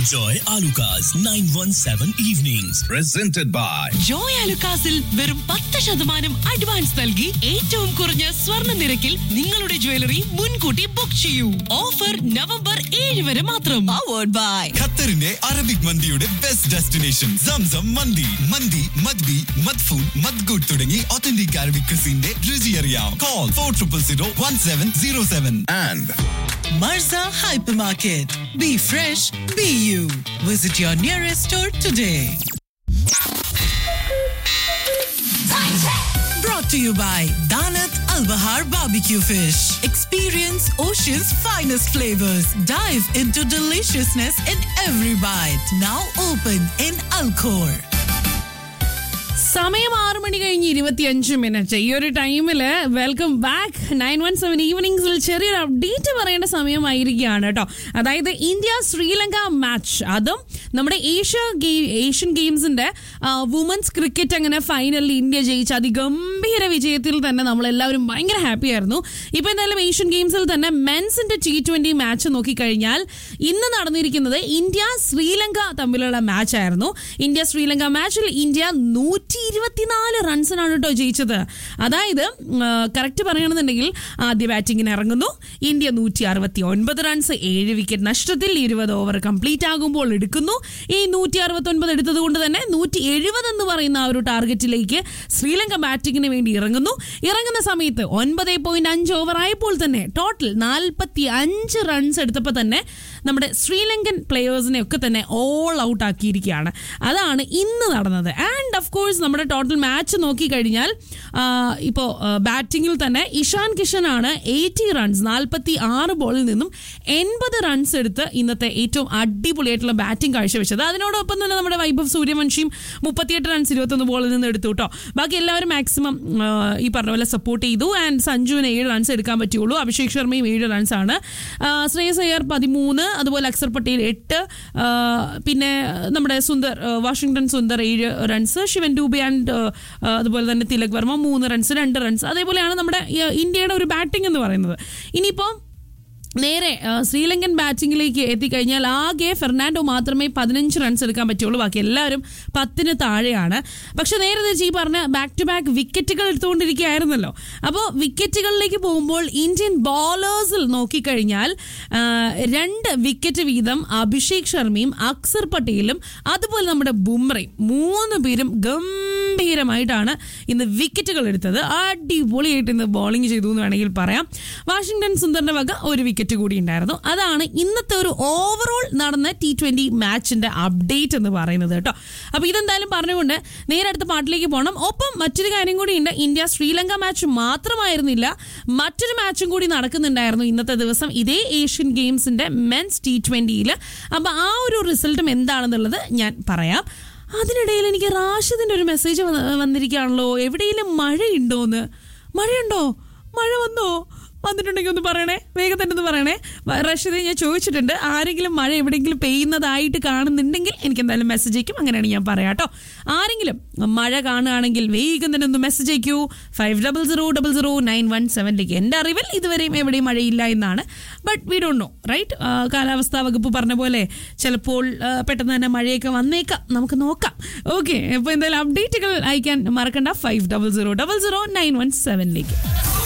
Enjoy Alucard's 917 evenings. Presented by Joy അലുക്കാസിൽ വെറും പത്ത് ശതമാനം അഡ്വാൻസ് നൽകി ഏറ്റവും കുറഞ്ഞ സ്വർണ്ണ നിരക്കിൽ നിങ്ങളുടെ ജ്വല്ലറി മുൻകൂട്ടി ബുക്ക് ചെയ്യൂ ഓഫർ നവംബർ ഏഴ് വരെ മാത്രം പവേർഡ് ബൈ ഖത്തറിന്റെ അറബിക് മന്തിയുടെ ബെസ്റ്റ് ഡെസ്റ്റിനേഷൻ സംസം മന്തി മന്തി മദ്ബി മദ്ഫൂൺ മദ്ഗുഡ് തുടങ്ങി ഒത്തന്റിക് അറബിക് ക്രിസിന്റെ രുചി അറിയാം call for triple zero one seven zero seven and Marza Hypermarket. Be fresh, be you. Visit your nearest store today. Brought to you by Danat Al Bahar Barbecue Fish. Experience Ocean's finest flavors. Dive into deliciousness in every bite. Now open in Alcor. സമയം ആറു മണി കഴിഞ്ഞ് ഇരുപത്തിയഞ്ച് minute ഈ ഒരു ടൈമില് welcome back nine one seven ഈവനിങ്സിൽ ചെറിയൊരു update പറയേണ്ട സമയമായിരിക്കുകയാണ് കേട്ടോ അതായത് ഇന്ത്യ ശ്രീലങ്ക മാച്ച് അതും നമ്മുടെ ഏഷ്യ ഗെയിം ഏഷ്യൻ ഗെയിംസിന്റെ വുമൻസ് ക്രിക്കറ്റ് അങ്ങനെ ഫൈനലിൽ ഇന്ത്യ ജയിച്ച അതിഗംഭീര വിജയത്തിൽ തന്നെ നമ്മളെല്ലാവരും ഭയങ്കര ഹാപ്പി ആയിരുന്നു ഇപ്പൊ എന്തായാലും ഏഷ്യൻ ഗെയിംസിൽ തന്നെ മെൻസിന്റെ ടി ട്വന്റി മാച്ച് നോക്കിക്കഴിഞ്ഞാൽ ഇന്ന് നടന്നിരിക്കുന്നത് ഇന്ത്യ ശ്രീലങ്ക തമ്മിലുള്ള മാച്ച് ആയിരുന്നു ഇന്ത്യ ശ്രീലങ്ക മാച്ചിൽ ഇന്ത്യ നൂറ്റി ഇരുപത്തിനാല് റൺസിനാണ് കേട്ടോ ജയിച്ചത് അതായത് കറക്റ്റ് പറയുകയാണെന്നുണ്ടെങ്കിൽ ആദ്യ ബാറ്റിങ്ങിന് ഇറങ്ങുന്നു ഇന്ത്യ നൂറ്റി അറുപത്തി ഒൻപത് റൺസ് ഏഴ് വിക്കറ്റ് നഷ്ടത്തിൽ ഇരുപത് ഓവർ കംപ്ലീറ്റ് ആകുമ്പോൾ എടുക്കുന്നു ഈ നൂറ്റി അറുപത്തി ഒൻപത് എടുത്തത് കൊണ്ട് തന്നെ നൂറ്റി എഴുപത് എന്ന് പറയുന്ന ആ ഒരു ടാർഗറ്റിലേക്ക് ശ്രീലങ്ക ബാറ്റിങ്ങിന് വേണ്ടി ഇറങ്ങുന്നു ഇറങ്ങുന്ന സമയത്ത് ഒൻപത് പോയിന്റ് അഞ്ച് ഓവർ ആയപ്പോൾ തന്നെ ടോട്ടൽ നാൽപ്പത്തി അഞ്ച് റൺസ് എടുത്തപ്പോൾ തന്നെ നമ്മുടെ ശ്രീലങ്കൻ പ്ലെയേഴ്സിനെ ഒക്കെ തന്നെ ഓൾ ഔട്ട് ആക്കിയിരിക്കുകയാണ് അതാണ് ഇന്ന് നടന്നത് ആൻഡ് ഓഫ് കോഴ്സ് നമ്മുടെ ടോട്ടൽ മാച്ച് നോക്കിക്കഴിഞ്ഞാൽ ഇപ്പോൾ ബാറ്റിങ്ങിൽ തന്നെ ഇഷാൻ കിഷൻ ആണ് എയ്റ്റി റൺസ് നാൽപ്പത്തി ആറ് ബോളിൽ നിന്നും എൺപത് റൺസ് എടുത്ത് ഇന്നത്തെ ഏറ്റവും അടിപൊളിയായിട്ടുള്ള ബാറ്റിംഗ് കാഴ്ചവെച്ചത് അതിനോടൊപ്പം തന്നെ നമ്മുടെ വൈഭവ് സൂര്യവംശിയും മുപ്പത്തിയെട്ട് റൺസ് ഇരുപത്തൊന്ന് ബോളിൽ നിന്ന് എടുത്തു കേട്ടോ ബാക്കി എല്ലാവരും മാക്സിമം ഈ പറഞ്ഞ പോലെ സപ്പോർട്ട് ചെയ്തു ആൻഡ് സഞ്ജുവിന് ഏഴ് റൺസ് എടുക്കാൻ പറ്റുള്ളൂ അഭിഷേക് ശർമ്മയും ഏഴ് റൺസ് ആണ് ആ, ശ്രേയസ് അയ്യർ പതിമൂന്ന് അതുപോലെ അക്സർ പട്ടേൽ എട്ട് ആ, പിന്നെ നമ്മുടെ സുന്ദർ ആ, വാഷിംഗ്ടൺ സുന്ദർ ഏഴ് റൺസ് ശിവൻ ഡൂബെ ആൻഡ് ആ, അതുപോലെ തന്നെ തിലക് വർമ്മ മൂന്ന് റൺസ് രണ്ട് റൺസ് അതേപോലെയാണ് നമ്മുടെ ഈ, ഇന്ത്യയുടെ ഒരു ബാറ്റിംഗ് എന്ന് പറയുന്നത് ഇനിയിപ്പോൾ നേരെ ആ, ശ്രീലങ്കൻ ബാറ്റിംഗിലേക്ക് എത്തിക്കഴിഞ്ഞാൽ ആകെ ഫെർണാൻഡോ മാത്രമേ പതിനഞ്ച് റൺസ് എടുക്കാൻ പറ്റുള്ളൂ ബാക്കി എല്ലാവരും പത്തിന് താഴെയാണ് പക്ഷെ നേരെ തിരിച്ച് ഈ പറഞ്ഞ ബാക്ക് ടു ബാക്ക് വിക്കറ്റുകൾ എടുത്തുകൊണ്ടിരിക്കുകയായിരുന്നല്ലോ അപ്പോൾ വിക്കറ്റുകളിലേക്ക് പോകുമ്പോൾ ഇന്ത്യൻ ബോളേഴ്സിൽ നോക്കിക്കഴിഞ്ഞാൽ ആ, രണ്ട് വിക്കറ്റ് വീതം അഭിഷേക് ശർമ്മയും അക്സർ പട്ടേലും അതുപോലെ നമ്മുടെ ബുംറയും മൂന്ന് പേരും ഗംഭീരമായിട്ടാണ് ഇന്ന് വിക്കറ്റുകൾ എടുത്തത് അടിപൊളിയായിട്ട് ഇന്ന് ബോളിംഗ് ചെയ്തു എന്ന് വേണമെങ്കിൽ പറയാം വാഷിംഗ്ടൺ സുന്ദറിന്റെ വക ഒരു വിക്കറ്റ് കൂടി ഉണ്ടായിരുന്നു അതാണ് ഇന്നത്തെ ഒരു ഓവറോൾ നടന്ന ടി ട്വന്റി മാച്ചിന്റെ അപ്ഡേറ്റ് എന്ന് പറയുന്നത് കേട്ടോ അപ്പൊ ഇതെന്തായാലും പറഞ്ഞുകൊണ്ട് നേരെ അടുത്ത പാട്ടിലേക്ക് പോകണം ഒപ്പം മറ്റൊരു കാര്യം കൂടി ഉണ്ട് ഇന്ത്യ ശ്രീലങ്ക മാച്ച് മാത്രമായിരുന്നില്ല മറ്റൊരു മാച്ചും കൂടി നടക്കുന്നുണ്ടായിരുന്നു ഇന്നത്തെ ദിവസം ഇതേ ഏഷ്യൻ ഗെയിംസിന്റെ മെൻസ് ടി ട്വന്റിയിൽ അപ്പൊ ആ ഒരു റിസൾട്ടും എന്താണെന്നുള്ളത് ഞാൻ പറയാം അതിനിടയിൽ എനിക്ക് റാഷിദിന്റെ ഒരു മെസ്സേജ് വന്നിരിക്കുകയാണല്ലോ എവിടെയെങ്കിലും മഴയുണ്ടോന്ന് മഴയുണ്ടോ മഴ വന്നോ വന്നിട്ടുണ്ടെങ്കിൽ ഒന്ന് പറയണേ വേഗം തന്നെ ഒന്ന് പറയണേ വ- റഷീദ് ഞാൻ ചോദിച്ചിട്ടുണ്ട് ആരെങ്കിലും മഴ എവിടെയെങ്കിലും പെയ്യുന്നതായിട്ട് കാണുന്നുണ്ടെങ്കിൽ എനിക്ക് എന്തായാലും മെസ്സേജ് അയക്കും അങ്ങനെയാണ് ഞാൻ പറയാം കേട്ടോ ആരെങ്കിലും മഴ കാണുകയാണെങ്കിൽ വേഗം തന്നെ ഒന്ന് മെസ്സേജ് അയക്കൂ five double zero double zero nine one സെവനിലേക്ക് എൻ്റെ അറിവിൽ ഇതുവരെയും എവിടെയും മഴയില്ല എന്നാണ് but we don't know right കാലാവസ്ഥാ വകുപ്പ് പറഞ്ഞ പോലെ ചിലപ്പോൾ ആ, പെട്ടെന്ന് തന്നെ മഴയൊക്കെ വന്നേക്കാം നമുക്ക് നോക്കാം ഓക്കെ അപ്പോൾ എന്തായാലും അപ്ഡേറ്റുകൾ അയക്കാൻ മറക്കണ്ട five double zero double zero nine one സെവനിലേക്ക്